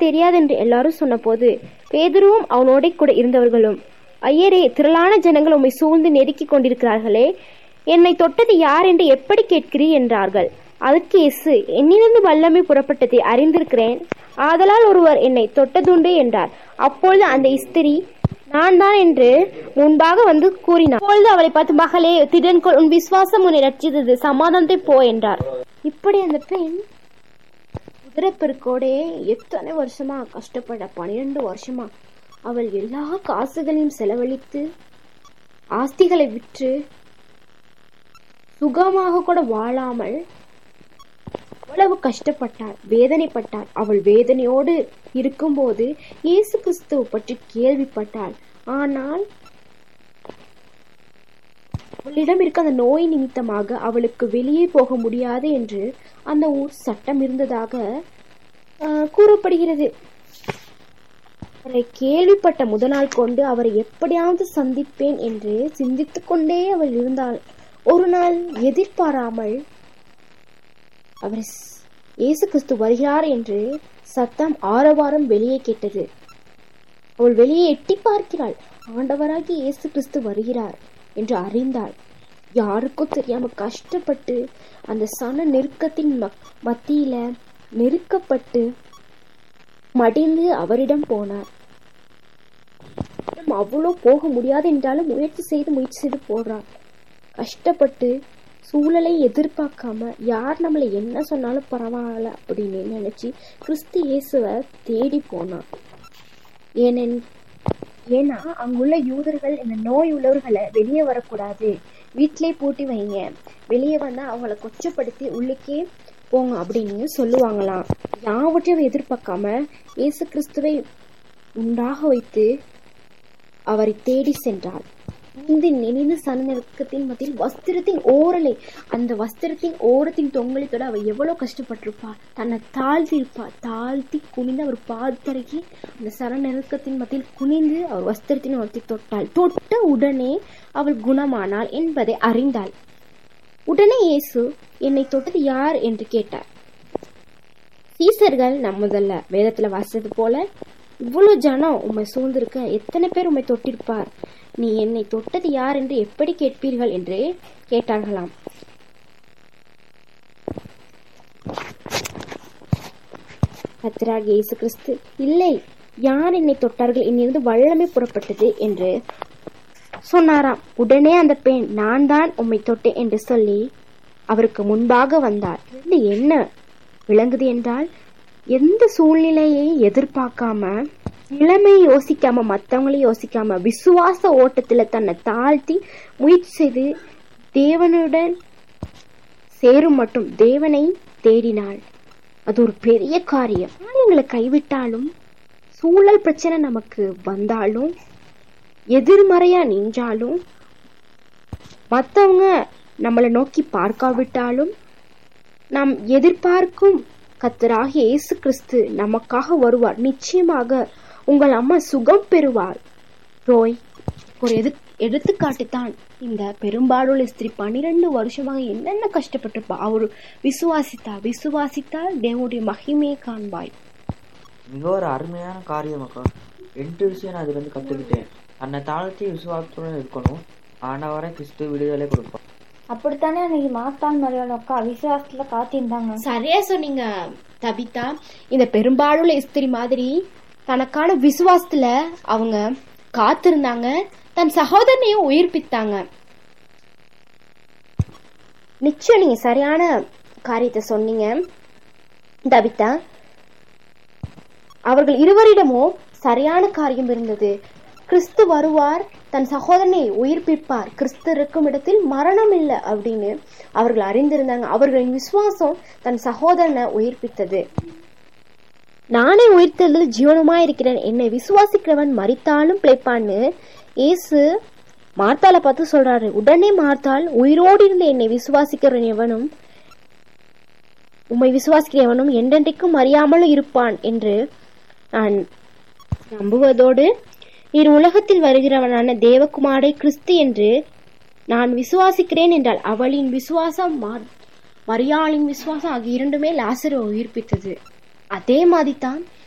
தெரியாது என்று எல்லாரும் சொன்னபோது பேதுருவும் அவனோட கூட இருந்தவர்களும் ஐயரே திரளான ஜனங்கள் உம்மை சூழ்ந்து நெருக்கிக் கொண்டிருக்கிறார்களே என்னை தொட்டது யார் என்று எப்படி கேட்கிறீர் என்றார்கள் அதுக்கு இயேசு என்னிலிருந்து வல்லமை புறப்பட்டதை அறிந்திருக்கிறேன் ஆதலால் ஒருவர் என்னை தொட்டதுண்டு என்றார் அப்பொழுது அந்த ஸ்திரீ நான் தான் என்று முன்பாக வந்து கூறினார் அப்பொழுது அவளை பார்த்து மகளே திடன்கொள் உன் விசுவாசம் உன்னை ரட்சித்தது சமாதானத்தை போ என்றார் இப்படி அந்த பெண் குதிரைப்பெருக்கோடே எத்தனை வருஷமா கஷ்டப்பட பன்னிரண்டு வருஷமா அவள் எல்லா காசுகளையும் செலவழித்து ஆஸ்திகளை விற்று சுகமாக கூட வாழாமல் அவ்வளவு கஷ்டப்பட்டாள் வேதனைப்பட்டாள் அவள் வேதனையோடு இருக்கும்போது இயேசு கிறிஸ்துவ பற்றி கேள்விப்பட்டாள் ஆனால் அவளிடம் இருக்க அந்த நோய் நிமித்தமாக அவளுக்கு வெளியே போக முடியாது என்று அந்த ஊர் சட்டம் இருந்ததாக ஆஹ், கூறப்படுகிறது அவரை கேள்விப்பட்ட முதல் நாள் கொண்டு அவரை எப்படியாவது சந்திப்பேன் என்று சிந்தித்துக் கொண்டே அவள் இருந்தாள் ஒரு நாள் எதிர்பாராமல் அவர் ஸ்- இயேசு கிறிஸ்து வருகிறார் என்று சத்தம் ஆரவாரம் வெளியே கேட்டது அவள் வெளியே எட்டி பார்க்கிறாள் ஆண்டவராகி இயேசு கிறிஸ்து வருகிறார் என்று அறிந்தாள் யாருக்கும் தெரியாம கஷ்டப்பட்டு அந்த சன நெருக்கத்தின் மக்- மத்தியில நெருக்கப்பட்டு மடிந்து அவரிடம் போனார் அவரிடம் அவ்வளோ போக முடியாது என்றாலும் முயற்சி செய்து முயற்சி செய்து போறார் கஷ்டப்பட்டு சூழலை எதிர்பார்க்காம யார் நம்மளை என்ன சொன்னாலும் பரவாயில்ல அப்படின்னு நினைச்சு கிறிஸ்து இயேசுவை தேடி போனான் ஏனென் ஏன்னா அங்குள்ள யூதர்கள் இந்த நோய் உள்ளவர்களை வெளியே வரக்கூடாது வீட்டிலே பூட்டி வைங்க வெளியே வந்தா அவங்கள கொச்சப்படுத்தி உள்ளுக்கே போங்க அப்படின்னு சொல்லுவாங்களாம் யாவற்றையும் எதிர்பார்க்காம இயேசு கிறிஸ்துவை உண்டாக வைத்து அவரை தேடி சென்றாள் இந்த நெனிந்த சனநெருக்கத்தின் மத்தியில் வஸ்திரத்தின் ஓரலை அந்த வஸ்திரத்தின் ஓரத்தின் தொங்கலித்தோட அவ எவ்வளவு கஷ்டப்பட்டிருப்பா தன்னை தாழ்த்தி இருப்பா தாழ்த்தி குனிந்து அவர் பாதத்தருகே அந்த சனநெருக்கத்தின் மத்தியில் குனிந்து அவர் வஸ்திரத்தின் ஓரத்தை தொட்டாள் தொட்ட உடனே அவள் குணமானாள் என்பதை அறிந்தாள் உடனே இயேசு என்னை தொட்டது யார் என்று கேட்டார் சீசர்கள் நம்ம முதல்ல வேதத்துல வாசித்தது போல இவ்வளவு ஜனம் உம்மை சூழ்ந்திருக்க எத்தனை பேர் உம்மை தொட்டிருப்பார் நீ என்னை தொட்டது யார் என்று எப்படி கேட்பீர்கள் என்று கேட்டார்களாம் கர்த்தராகிய இயேசு கிறிஸ்து இல்லை யார் என்னை தொட்டார்கள் என்னிருந்து வல்லமை புறப்பட்டது என்று சொன்னாராம் உடனே அந்த பெண் நான் தான் உம்மை தொட்டேன் என்று சொல்லி அவருக்கு முன்பாக வந்தார் இது என்ன விளங்குது என்றால் எந்த சூழ்நிலையை எதிர்பார்க்காம நிலைமையை யோசிக்காம மத்தவங்களையும் யோசிக்காம விசுவாச ஓட்டத்துல தன்னை தாழ்த்தி முயற்சி செய்து தேவனுடன் சேரும் மட்டும் தேவனை தேடினாள் அது ஒரு பெரிய காரியம் எங்களை கைவிட்டாலும் சூழல் பிரச்சனை நமக்கு வந்தாலும் எதிர்மறையா நின்றாலும் மற்றவங்க நம்மளை நோக்கி பார்க்காவிட்டாலும் நாம் எதிர்பார்க்கும் கத்தராகிய இயேசு கிறிஸ்து நமக்காக வருவார் நிச்சயமாக உங்கள் அம்மா சுகம் பெறுவார் ரோய் ஒரு எது எடுத்துக்காட்டு தான் இந்த பெரும்பாலுள்ள ஸ்திரீ பன்னிரண்டு வருஷமாக என்னென்ன கஷ்டப்பட்டிருப்பா அவர் விசுவாசித்தா விசுவாசித்தால் தேவனுடைய மகிமையை காண்பாய் மிக ஒரு அருமையான காரியம் அக்கா ரெண்டு விஷயம் நான் இதுலேருந்து கற்றுக்கிட்டேன் தன்னை தாழ்த்தி விசுவாசத்துடன் இருக்கணும் ஆண்டவரை கிறிஸ்து விடுதலை கொடுப்பார் அப்படித்தானே அன்னைக்கு மாஸ்தான் மரியாதை அக்கா விசுவாசத்துல காத்திருந்தாங்க சரியா சொன்னீங்க தபிதா இந்த பெரும்பாலுள்ள ஸ்திரி மாதிரி தனக்கான விசுவாசத்துல அவங்க காத்திருந்தாங்க தன் சகோதரனையும் உயிர்ப்பித்தாங்க நிச்சயம் நீங்க சரியான காரியத்தை சொன்னீங்க தபிதா அவர்கள் இருவரிடமோ சரியான காரியம் இருந்தது கிறிஸ்து வருவார் தன் சகோதரனை உயிர்ப்பிப்பார் கிறிஸ்து இருக்கும் இடத்தில் மரணம் இல்லை அப்படின்னு அவர்கள் அறிந்திருந்தாங்க அவர்களின் விசுவாசம் தன் சகோதரனை உயிர்ப்பித்தது நானே உயிர்த்தெழுதல் ஜீவனுமா இருக்கிறேன் என்னை விசுவாசிக்கிறவன் மரித்தாலும் பிழைப்பான்னு இயேசு மார்த்தாளை பார்த்து சொல்றாரு உடனே மார்த்தாள் உயிரோடு இருந்த என்னை விசுவாசிக்கிறவன் எவனும் உம்மை விசுவாசிக்கிறவனும் என்றென்றைக்கும் அறியாமலும் இருப்பான் என்று நான் நம்புவதோடு நீர் உலகத்தில் வருகிறவனான தேவகுமாரை கிறிஸ்து என்று நான் விசுவாசிக்கிறேன் என்றால் அவளின் விசுவாசம் மரியாளின் விசுவாசம் ஆகிய இரண்டுமே லாசரை உயிர்ப்பித்தது அதே மாதிரி தான்